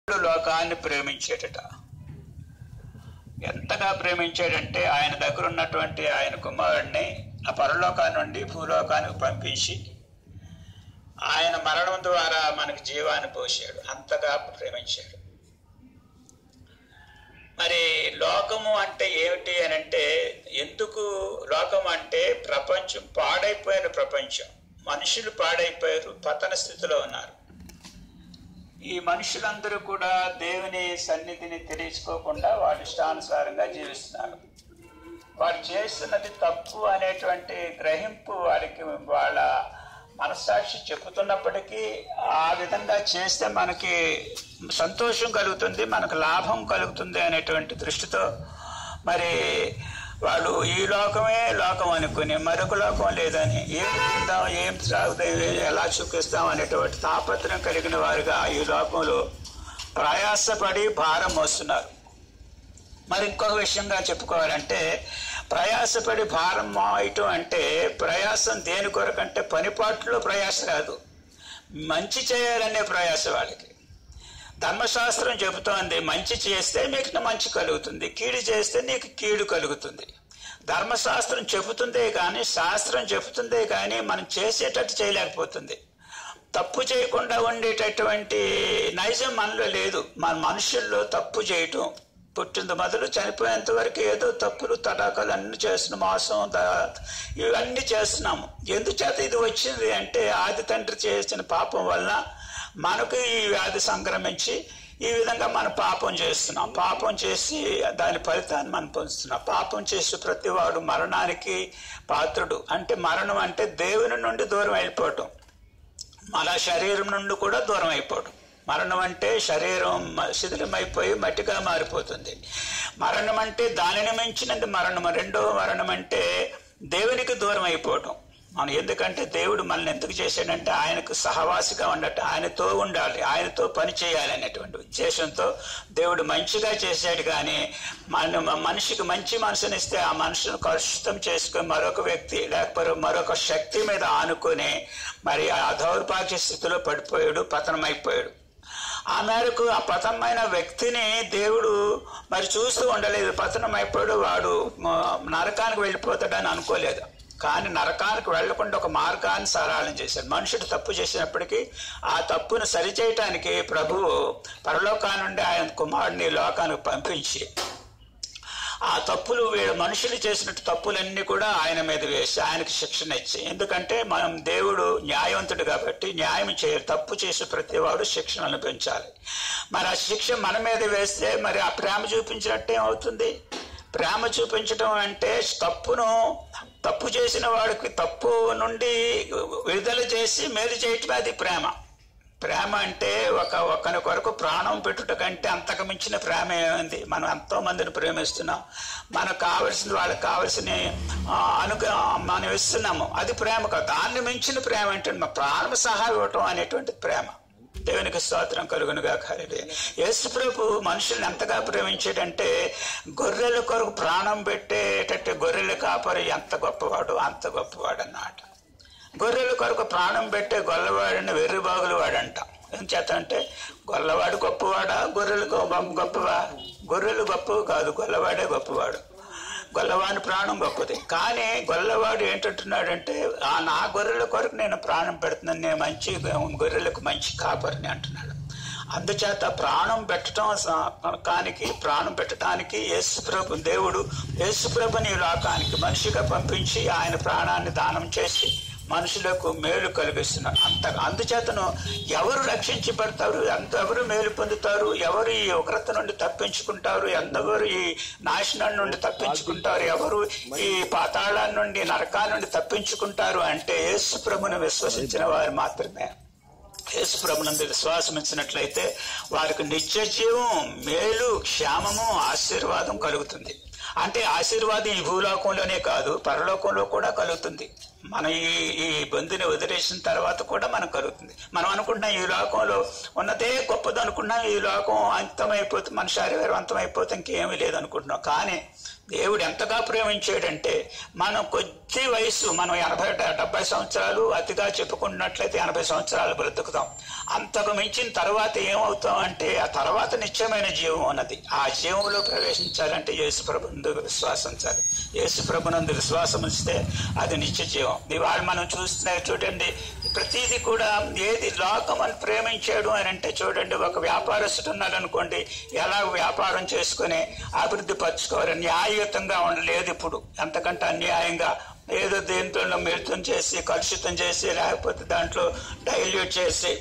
లోకాన్ని ప్రేమించేటట ఎంతగా ప్రేమించాడంటే ఆయన దగ్గర ఉన్నటువంటి ఆయన కుమారుడిని ఆ పరలోకాన్ని నుండి భూలోకానికి పంపించి ఆయన మరణం ద్వారా మనకు జీవాన్ని పోసాడు అంతగా ప్రేమించాడు మరి లోకము అంటే ఏమిటి అని అంటే ఎందుకు లోకం అంటే ప్రపంచం పాడైపోయిన ప్రపంచం మనుషులు పాడైపోయారు పతన స్థితిలో ఉన్నారు ఈ మనుషులందరూ కూడా దేవుని సన్నిధిని తెలుసుకోకుండా వారి ఇష్టానుసారంగా జీవిస్తున్నారు వారు చేస్తున్నది తప్పు అనేటువంటి గ్రహింపు వారికి వాళ్ళ మనస్సాక్షి చెబుతున్నప్పటికీ ఆ విధంగా చేస్తే మనకి సంతోషం కలుగుతుంది మనకు లాభం కలుగుతుంది అనేటువంటి దృష్టితో మరి వాళ్ళు ఈ లోకమే లోకం అనుకుని మరొక లోకం లేదని ఏం తిందాం ఏం త్రాగుదాం ఎలా చూపిస్తాం అనేటువంటి తాపత్రం కలిగిన వారుగా ఈ లోకంలో ప్రయాసపడి భారం మోస్తున్నారు మరి ఇంకొక విషయంగా చెప్పుకోవాలంటే ప్రయాసపడి భారం మోయటం అంటే ప్రయాసం దేని కొరకంటే పనిపాట్లో ప్రయాస కాదు మంచి చేయాలనే ప్రయాస వాళ్ళకి ధర్మశాస్త్రం చెబుతోంది మంచి చేస్తే మీకు మంచి కలుగుతుంది కీడు చేస్తే నీకు కీడు కలుగుతుంది ధర్మశాస్త్రం చెబుతుందే కానీ శాస్త్రం చెబుతుందే కానీ మనం చేసేటట్టు చేయలేకపోతుంది తప్పు చేయకుండా ఉండేటటువంటి నైజం మనలో లేదు మన మనుషుల్లో తప్పు చేయటం పుట్టింది మొదలు చనిపోయేంత వరకు ఏదో తప్పులు తటాకాలు అన్ని చేస్తున్నాం మోసం ద- ఇవన్నీ చేస్తున్నాము ఎందుచేత ఇది వచ్చింది అంటే ఆది తండ్రి చేసిన పాపం వలన మనకు ఈ వ్యాధి సంక్రమించి ఈ విధంగా మనం పాపం చేస్తున్నాం పాపం చేసి దాని ఫలితాన్ని మనం పొందుతున్నాం పాపం చేసి ప్రతివాడు మరణానికి పాత్రుడు అంటే మరణం అంటే దేవుని నుండి దూరం వెళ్ళిపోవటం మన శరీరం నుండి కూడా దూరం అయిపోవడం మరణం అంటే శరీరం శిథిలమైపోయి మట్టిగా మారిపోతుంది మరణం అంటే దానిని మించినది మరణం రెండవ మరణం అంటే దేవునికి దూరం అయిపోవటం మనం ఎందుకంటే దేవుడు మనల్ని ఎందుకు చేశాడంటే ఆయనకు సహవాసిగా ఉండటం ఆయనతో ఉండాలి ఆయనతో పని చేయాలి అనేటువంటి ఉద్దేశంతో దేవుడు మంచిగా చేశాడు కానీ మన మనిషికి మంచి మనసుని ఇస్తే ఆ మనసును కలుషితం చేసుకుని మరొక వ్యక్తి లేకపోతే మరొక శక్తి మీద ఆనుకొని మరి ఆ దౌర్భాగ్య స్థితిలో పడిపోయాడు పతనమైపోయాడు ఆ మేరకు ఆ పతనమైన వ్యక్తిని దేవుడు మరి చూస్తూ ఉండలేదు పతనం అయిపోయాడు వాడు మ, నరకానికి వెళ్ళిపోతాడని అనుకోలేదు కానీ నరకానికి వెళ్లకుండా ఒక మార్గాన్ని సరళం చేశాడు మనుషుడు తప్పు చేసినప్పటికీ ఆ తప్పును సరిచేయటానికి ప్రభువు పరలోకా నుండి ఆయన కుమారుడిని లోకానికి పంపించి ఆ తప్పులు వీళ్ళ మనుషులు చేసినట్టు తప్పులన్నీ కూడా ఆయన మీద వేసి ఆయనకు శిక్షణ ఇచ్చి ఎందుకంటే మనం దేవుడు న్యాయవంతుడు కాబట్టి న్యాయం చేయ తప్పు చేసే ప్రతివాడు శిక్షణ అనిపించాలి మరి ఆ శిక్ష మన మీద వేస్తే మరి ఆ ప్రేమ చూపించినట్టు ఏమవుతుంది ప్రేమ చూపించడం అంటే తప్పును తప్పు చేసిన వాడికి తప్పు నుండి విడుదల చేసి మేలు చేయటమే అది ప్రేమ ప్రేమ అంటే ఒక ఒకరి కొరకు ప్రాణం పెట్టుట కంటే అంతకు మించిన ప్రేమ ఏమైంది మనం ఎంతో మందిని ప్రేమిస్తున్నాం మనకు కావలసిన వాళ్ళకి కావలసిన ఆ, అనుక మనం ఇస్తున్నాము అది ప్రేమ కాదు దాన్ని మించిన ప్రేమ అంటే మా ప్రాణం సహా ఇవ్వటం అనేటువంటి ప్రేమ దేవునికి స్తోత్రం కలుగునుగా ఖరీదే యేసు ప్రభు మనుషుల్ని ఎంతగా ప్రేమించాడంటే గొర్రెల కొరకు ప్రాణం పెట్టేటట్టు గొర్రెల కాపరి ఎంత గొప్పవాడు అంత గొప్పవాడు అన్నమాట గొర్రెల కొరకు ప్రాణం పెట్టే గొల్లవాడిని వెర్రిబాగులు వాడంట ఏం చేత అంటే గొల్లవాడు గొప్పవాడా గొర్రెలు గొప్ప- గొప్పవా గొర్రెలు గొప్పవి కాదు గొల్లవాడే గొప్పవాడు గొల్లవాని ప్రాణం గొప్పది కానీ గొల్లవాడు ఏంటంటున్నాడంటే ఆ నా గొర్రెల కొరకు నేను ప్రాణం పెడుతున్నాను నేను మంచి గొర్రెలకు మంచి కాపరిని అంటున్నాడు అందుచేత ప్రాణం పెట్టడం స- కానికి ప్రాణం పెట్టడానికి యేసుప్రభు దేవుడు యేసుప్రభుని ఈ లోకానికి మనిషిగా పంపించి ఆయన ప్రాణాన్ని దానం చేసి మనుషులకు మేలు కలిగిస్తున్నారు అంత అందుచేతను ఎవరు రక్షించబడతారు ఎంత ఎవరు మేలు పొందుతారు ఎవరు ఈ ఉగ్రత నుండి తప్పించుకుంటారు ఎందెవరు ఈ నాశనం నుండి తప్పించుకుంటారు ఎవరు ఈ పాతాళాన్ని నుండి నరకాల నుండి తప్పించుకుంటారు అంటే యేసు ప్రభుని విశ్వసించిన వారు మాత్రమే యేసు ప్రభునందు విశ్వాసం ఇచ్చినట్లయితే వారికి నిత్య జీవం మేలు క్షేమము ఆశీర్వాదం కలుగుతుంది అంటే ఆశీర్వాదం ఈ భూలోకంలోనే కాదు పరలోకంలో కూడా కలుగుతుంది మన ఈ ఈ బంధుని వదిలేసిన తర్వాత కూడా మనకు కలుగుతుంది మనం అనుకుంటున్నాం ఈ లోకంలో ఉన్నదే గొప్పది అనుకుంటున్నాం ఈ లోకం అంతమైపోతే మన శరీరం అంతమైపోతే ఇంకేమీ లేదు అనుకుంటున్నాం కానీ దేవుడు ఎంతగా ప్రేమించాడంటే మనం కొద్ది వయసు మనం ఎనభై డెబ్బై సంవత్సరాలు అతిగా చెప్పుకున్నట్లయితే ఎనభై సంవత్సరాలు బ్రతుకుతాం అంతకు మించిన తర్వాత ఏమవుతాం అంటే ఆ తర్వాత నిత్యమైన జీవం ఉన్నది ఆ జీవంలో ప్రవేశించాలంటే యేసు ప్రభునందు విశ్వాసించాలి యేసు ప్రభునందు విశ్వాసం ఇస్తే అది నిత్య జీవం ఇవాళ మనం చూస్తున్న చూడండి ప్రతిదీ కూడా ఏది లోకం అని ప్రేమించాడు అని అంటే చూడండి ఒక వ్యాపారస్తుడు ఉన్నాడు అనుకోండి ఎలా వ్యాపారం చేసుకుని అభివృద్ధి పరచుకోవాలి న్యాయయుతంగా ఉండలేదు ఇప్పుడు ఎంతకంటే అన్యాయంగా ఏదో దేంట్లో మిళితం చేసి కలుషితం చేసి లేకపోతే దాంట్లో డైల్యూట్ చేసి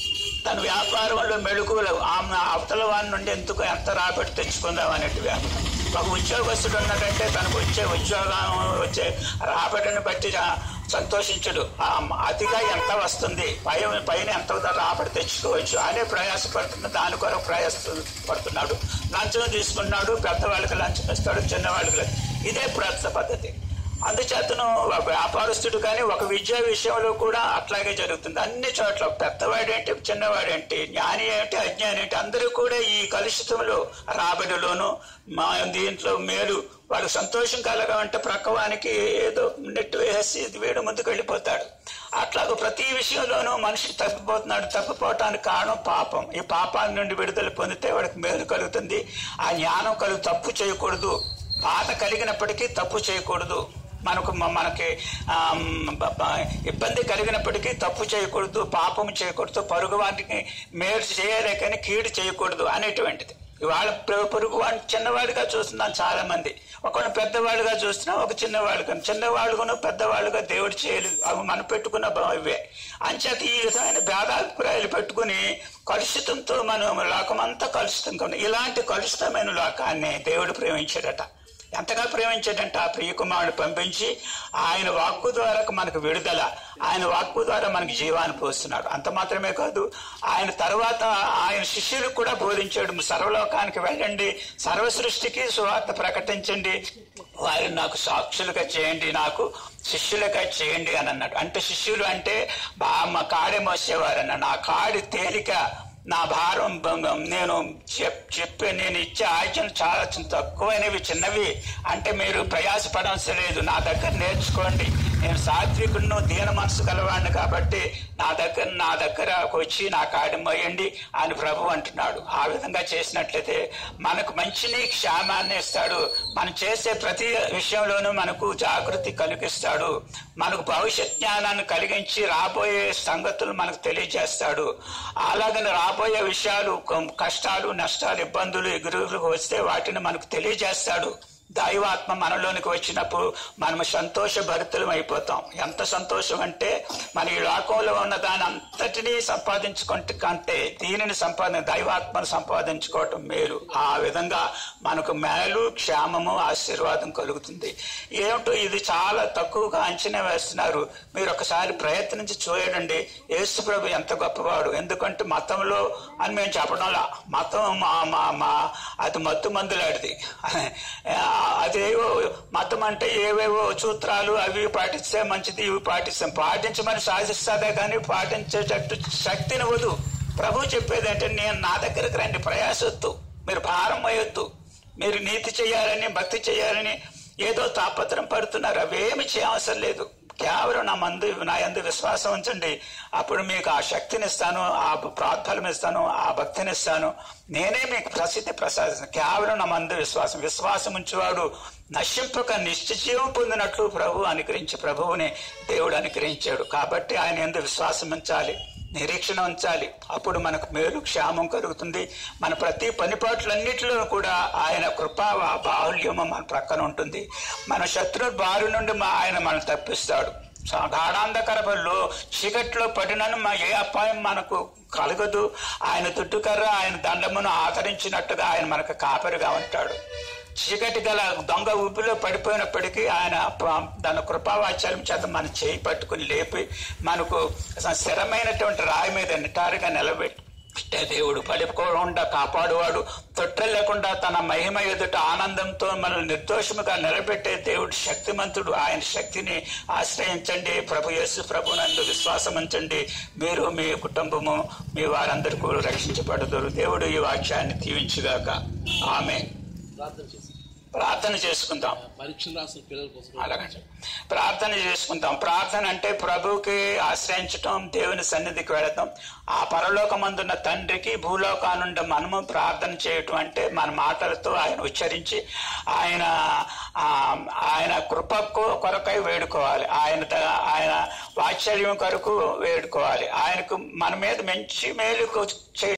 తన వ్యాపారంలో మెళుకువలు ఆమె అవతల వారి నుండి ఎందుకు ఎంత రాబడి తెచ్చుకుందాం అనేటి వ్యాపారం ఒక ఉద్యోగస్తుడు ఉన్నాడంటే తనకు వచ్చే ఉద్యోగం వచ్చే రాబడిని బట్టి ఆ సంతోషించడు ఆ అతిగా ఎంత వస్తుంది పై పైన ఎంత రాబడి తెచ్చుకోవచ్చు అనే ప్రయాసపడుతున్న దాని కొరకు ప్రయాస పడుతున్నాడు లంచం తీసుకున్నాడు పెద్దవాళ్ళకి లంచం ఇస్తాడు చిన్నవాళ్ళకి లంచం. ఇదే ప్రస్తుత పద్ధతి అందుచేతను ఒక వ్యాపారస్తుడు కానీ ఒక విద్యా విషయంలో కూడా అట్లాగే జరుగుతుంది అన్ని చోట్ల పెద్దవాడేంటి చిన్నవాడేంటి జ్ఞాని ఏంటి అజ్ఞాని ఏంటి అందరూ కూడా ఈ కలుషితంలో రాబడిలోను మా దీంట్లో మేలు వాడు సంతోషం కలగాలంటే ప్రక్కవానికి ఏదో నెట్ వేసి వీడు ముందుకు వెళ్ళిపోతాడు అట్లాగ ప్రతి విషయంలోనూ మనిషి తప్పిపోతున్నాడు తప్పిపోవటానికి కారణం పాపం ఈ పాపాల నుండి విడుదల పొందితే వాడికి మేలు కలుగుతుంది ఆ జ్ఞానం కలుగు తప్పు చేయకూడదు బాధ కలిగినప్పటికీ తప్పు చేయకూడదు మనకు మ- మనకి ఆమ్, బ- బ- ఇబ్బంది కలిగినప్పటికీ తప్పు చేయకూడదు పాపం చేయకూడదు పొరుగు వారికి మేలు చేయాలి కానీ కీడు చేయకూడదు అనేటువంటిది ఇవాళ పొ- పొరుగు వాడిని చిన్నవాడిగా చూస్తున్నాం చాలా మంది ఒకళ్ళు పెద్దవాళ్ళుగా చూస్తున్నాం ఒక చిన్నవాళ్ళుగా చిన్నవాళ్ళుగాను పెద్దవాళ్ళుగా దేవుడు చేయలేదు అవి మనం పెట్టుకున్న భా- ఇవే అంచేత ఈ విధమైన భేదాభిప్రాయాలు పెట్టుకుని కలుషితంతో మనం లోకమంతా కలుషితంగా ఉంది ఇలాంటి కలుషితమైన లోకాన్ని దేవుడు ప్రేమించాడట ఎంతగా ప్రేమించాడంటే ఆ ప్రియకుమారుడు పంపించి ఆయన వాక్కు ద్వారా మనకు విడుదల ఆయన వాక్కు ద్వారా మనకి జీవాన్ని పోస్తున్నాడు అంత మాత్రమే కాదు ఆయన తర్వాత ఆయన శిష్యులకు కూడా బోధించాడు సర్వలోకానికి వెళ్ళండి సర్వ సృష్టికి సువార్త ప్రకటించండి వారిని నాకు సాక్షులుగా చేయండి నాకు శిష్యులుగా చేయండి అని అన్నాడు అంటే శిష్యులు అంటే బామ్మ కాడి మోసేవారు అన్న నా కాడి తేలిక నా భారం భంగం నేను చెప్ చెప్పే నేను ఇచ్చే ఆజ్ఞలు చాలా చిన్న తక్కువైనవి చిన్నవి అంటే మీరు ప్రయాసపడవలసిన లేదు నా దగ్గర నేర్చుకోండి నేను సాత్వికుడును దీన మనసు గలవాడిని కాబట్టి నా దగ్గర నా దగ్గర వచ్చి నా కాడి మోయండి అని ప్రభు అంటున్నాడు ఆ విధంగా చేసినట్లయితే మనకు మంచిని క్షేమాన్ని ఇస్తాడు మనం చేసే ప్రతి విషయంలోనూ మనకు జాగృతి కలిగిస్తాడు మనకు భవిష్యత్ జ్ఞానాన్ని కలిగించి రాబోయే సంగతులు మనకు తెలియజేస్తాడు అలాగని రాబోయే విషయాలు కొం- కష్టాలు నష్టాలు ఇబ్బందులు ఎగురులు వస్తే వాటిని మనకు తెలియజేస్తాడు దైవాత్మ మనలోనికి వచ్చినప్పుడు మనం సంతోషభరితులం అయిపోతాం ఎంత సంతోషం అంటే మన ఈ లోకంలో ఉన్న దాని అంతటినీ సంపాదించుకుంటే కంటే దీనిని సంపాదన దైవాత్మను సంపాదించుకోవటం మేలు ఆ విధంగా మనకు మేలు క్షేమము ఆశీర్వాదం కలుగుతుంది ఏమిటో ఇది చాలా తక్కువగా అంచనా వేస్తున్నారు మీరు ఒకసారి ప్రయత్నించి చూడండి యేసు ప్రభు ఎంత గొప్పవాడు ఎందుకంటే మతంలో అని మేము చెప్పడంలా మతం మా మా మా అది మత్తు మందులాడిది అదేవో మతం అంటే ఏవేవో సూత్రాలు అవి పాటిస్తే మంచిది ఇవి పాటిస్తాం పాటించమని శాసిస్తాదే కానీ పాటించేటట్టు శక్తినివ్వదు ప్రభు చెప్పేది అంటే నేను నా దగ్గరకు రండి ప్రయాసొద్దు మీరు భారం అయ్యొద్దు మీరు నీతి చేయాలని భక్తి చేయాలని ఏదో తాపత్రం పడుతున్నారు అవేమి చేయవసరం లేదు కేవలం నా మందు నా యందు విశ్వాసం ఉంచండి అప్పుడు మీకు ఆ శక్తిని ఇస్తాను ఆ ప్రార్థనలు ఇస్తాను ఆ భక్తిని ఇస్తాను నేనే మీకు ప్రసిద్ధి ప్రసాదిస్తాను కేవలం నా మందు విశ్వాసం విశ్వాసం ఉంచేవాడు నశింపక నిశ్చయం పొందినట్లు ప్రభు అనుగ్రహించి ప్రభువుని దేవుడు అనుగ్రహించాడు కాబట్టి ఆయన ఎందు విశ్వాసం ఉంచాలి నిరీక్షణ ఉంచాలి అప్పుడు మనకు మేలు క్షేమం కలుగుతుంది మన ప్రతి పనిపాట్లన్నిటిలో కూడా ఆయన కృపా బాహుల్యము మన ప్రక్కన ఉంటుంది మన శత్రు బారి నుండి మా ఆయన మనం తప్పిస్తాడు గాఢాంధకరలో చీకట్లో పడినను మా ఏ అపాయం మనకు కలగదు ఆయన తుట్టుకర్ర ఆయన దండమును ఆదరించినట్టుగా ఆయన మనకు కాపరిగా ఉంటాడు చీకటి గల దొంగ ఊపిలో పడిపోయినప్పటికీ ఆయన ప- దాని కృపావాచ్యాలం చేత మన చేయి పట్టుకుని లేపి మనకు స్థిరమైనటువంటి రాయి మీద నిటారుగా నిలబెట్టి పెట్టే దేవుడు పడిపోకుండా కాపాడువాడు తొట్టె లేకుండా తన మహిమ ఎదుట ఆనందంతో మనల్ని నిర్దోషముగా నిలబెట్టే దేవుడు శక్తిమంతుడు ఆయన శక్తిని ఆశ్రయించండి ప్రభు యేసు ప్రభు నందు విశ్వాసం ఉంచండి మీరు మీ కుటుంబము మీ వారందరూ కూడా రక్షించబడదురు దేవుడు ఈ వాక్యాన్ని దీవించుగాక ఆమె ప్రార్థన చేసి ప్రార్థన చేసుకుందాం పరీక్షలు రాసిన పిల్లల కోసం అలాగే ప్రార్థన చేసుకుందాం ప్రార్థన అంటే ప్రభువుకి ఆశ్రయించటం దేవుని సన్నిధికి వెళతాం ఆ పరలోకమందున్న తండ్రికి భూలోకానుండ మనము ప్రార్థన చేయటం అంటే మన మాటలతో ఆయన ఉచ్చరించి ఆయన ఆ, ఆయన కృప కొ- కొరకై వేడుకోవాలి ఆయన ద- ఆయన వాత్సల్యం కొరకు వేడుకోవాలి ఆయనకు మన మీద మంచి మేలు చేయడం